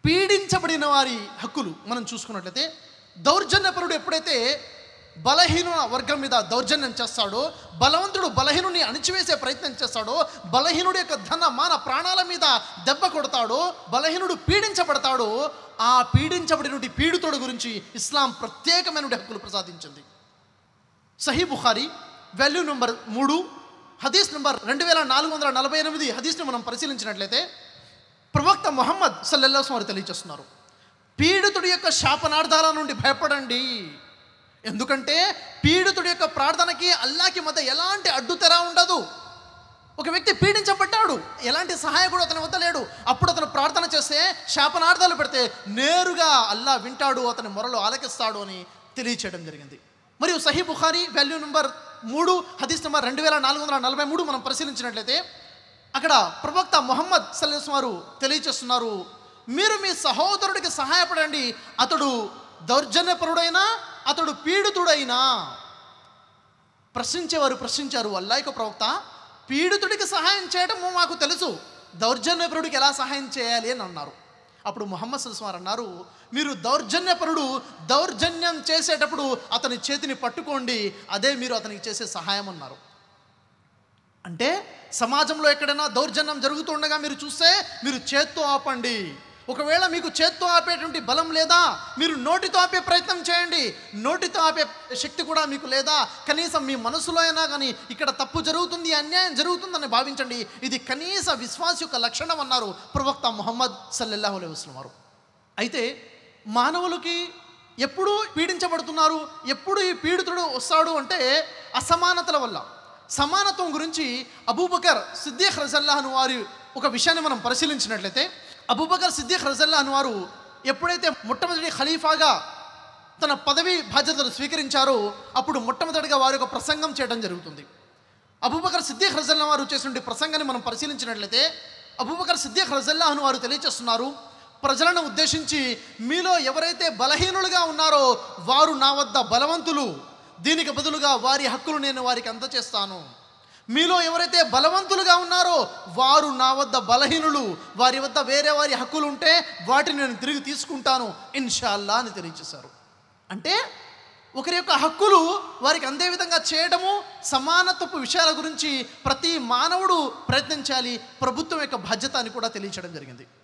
పీడించబడిన వారి హక్కులు మనం చూసుకున్నట్లయితే దౌర్జన్యపరుడు ఎప్పుడైతే బలహీన వర్గం మీద దౌర్జన్యం చేస్తాడో బలవంతుడు బలహీనుని అణిచివేసే ప్రయత్నం చేస్తాడో బలహీనుడి యొక్క ధన మాన ప్రాణాల మీద దెబ్బ కొడతాడో బలహీనుడు పీడించబడతాడో ఆ పీడించబడినటువంటి పీడితుడు గురించి ఇస్లాం ప్రత్యేకమైన హక్కులు ప్రసాదించింది సహీ బుఖారీ వాల్యూ నెంబర్ మూడు హదీస్ నెంబర్ రెండు వేల నాలుగు వందల నలభై ఎనిమిది హదీస్ని మనం పరిశీలించినట్లయితే ప్రవక్త మొహమ్మద్ సల్లల్లాహు వారు తెలియజేస్తున్నారు పీడితుడి యొక్క శాపనార్థాల నుండి భయపడండి ఎందుకంటే పీడితుడి యొక్క ప్రార్థనకి అల్లాకి మధ్య ఎలాంటి అడ్డుతెర ఉండదు ఒక వ్యక్తి పీడించబడ్డాడు ఎలాంటి సహాయకుడు అతని వద్ద లేడు అప్పుడు అతను ప్రార్థన చేస్తే శాపనార్థాలు పెడితే నేరుగా అల్లా వింటాడు అతని మొరలు ఆలకిస్తాడు అని తెలియచేయడం జరిగింది మరియు సహీ బుఖారీ వాల్యూ నెంబర్ మూడు హదీస్ నెంబర్ రెండు వేల నాలుగు వందల నలభై మూడు మనం పరిశీలించినట్లయితే అక్కడ ప్రవక్త మొహమ్మద్ సల్లేస్ వారు తెలియచేస్తున్నారు మీరు మీ సహోదరుడికి సహాయపడండి అతడు దౌర్జన్యపరుడైనా అతడు పీడితుడైనా ప్రశ్నించేవారు ప్రశ్నించారు అల్లాయిక ప్రవక్త పీడితుడికి సహాయం చేయడము మాకు తెలుసు దౌర్జన్యపరుడికి ఎలా సహాయం చేయాలి అని అన్నారు అప్పుడు ముహమ్మద్ సల్స్వార్ అన్నారు మీరు దౌర్జన్యపరుడు దౌర్జన్యం చేసేటప్పుడు అతని చేతిని పట్టుకోండి అదే మీరు అతనికి చేసే సహాయం అన్నారు అంటే సమాజంలో ఎక్కడైనా దౌర్జన్యం జరుగుతుండగా మీరు చూస్తే మీరు చేత్తో ఆపండి ఒకవేళ మీకు చేత్తో ఆపేటువంటి బలం లేదా మీరు నోటితో ఆపే ప్రయత్నం చేయండి నోటితో ఆపే శక్తి కూడా మీకు లేదా కనీసం మీ మనసులో అయినా కానీ ఇక్కడ తప్పు జరుగుతుంది అన్యాయం జరుగుతుందని భావించండి ఇది కనీస విశ్వాస యొక్క లక్షణం అన్నారు ప్రవక్త ముహమ్మద్ సల్లల్లాహు అలైహి వసల్లం వారు అయితే మానవులకి ఎప్పుడు పీడించబడుతున్నారు ఎప్పుడు ఈ పీడితుడు వస్తాడు అంటే అసమానతల వల్ల సమానత్వం గురించి అబూబకర్ సిద్దీఖ్ రజల్లాహను వారి ఒక విషయాన్ని మనం పరిశీలించినట్లయితే అబూబకర్ సిద్దీఖ్ రజల్లాహన్ వారు ఎప్పుడైతే మొట్టమొదటి ఖలీఫాగా తన పదవి బాధ్యతలు స్వీకరించారో అప్పుడు మొట్టమొదటిగా వారి ఒక ప్రసంగం చేయడం జరుగుతుంది అబూబకర్ సిద్దీఖ్ రజల్లా వారు చేసిన ప్రసంగాన్ని మనం పరిశీలించినట్లయితే అబూబకర్ సిద్దీఖ్ రజల్లాహను వారు తెలియచేస్తున్నారు ప్రజలను ఉద్దేశించి మీలో ఎవరైతే బలహీనులుగా ఉన్నారో వారు నా వద్ద బలవంతులు దీనికి బదులుగా వారి హక్కులు నేను వారికి అందచేస్తాను మీలో ఎవరైతే బలవంతులుగా ఉన్నారో వారు నా వద్ద బలహీనులు వారి వద్ద వేరే వారి హక్కులు ఉంటే వాటిని నేను తిరిగి తీసుకుంటాను ఇన్షాల్లా అని తెలియజేశారు అంటే ఒకరి యొక్క హక్కులు వారికి అందే విధంగా చేయడము సమానత్వపు విషయాల గురించి ప్రతి మానవుడు ప్రయత్నించాలి ప్రభుత్వం యొక్క బాధ్యత అని కూడా తెలియచేయడం జరిగింది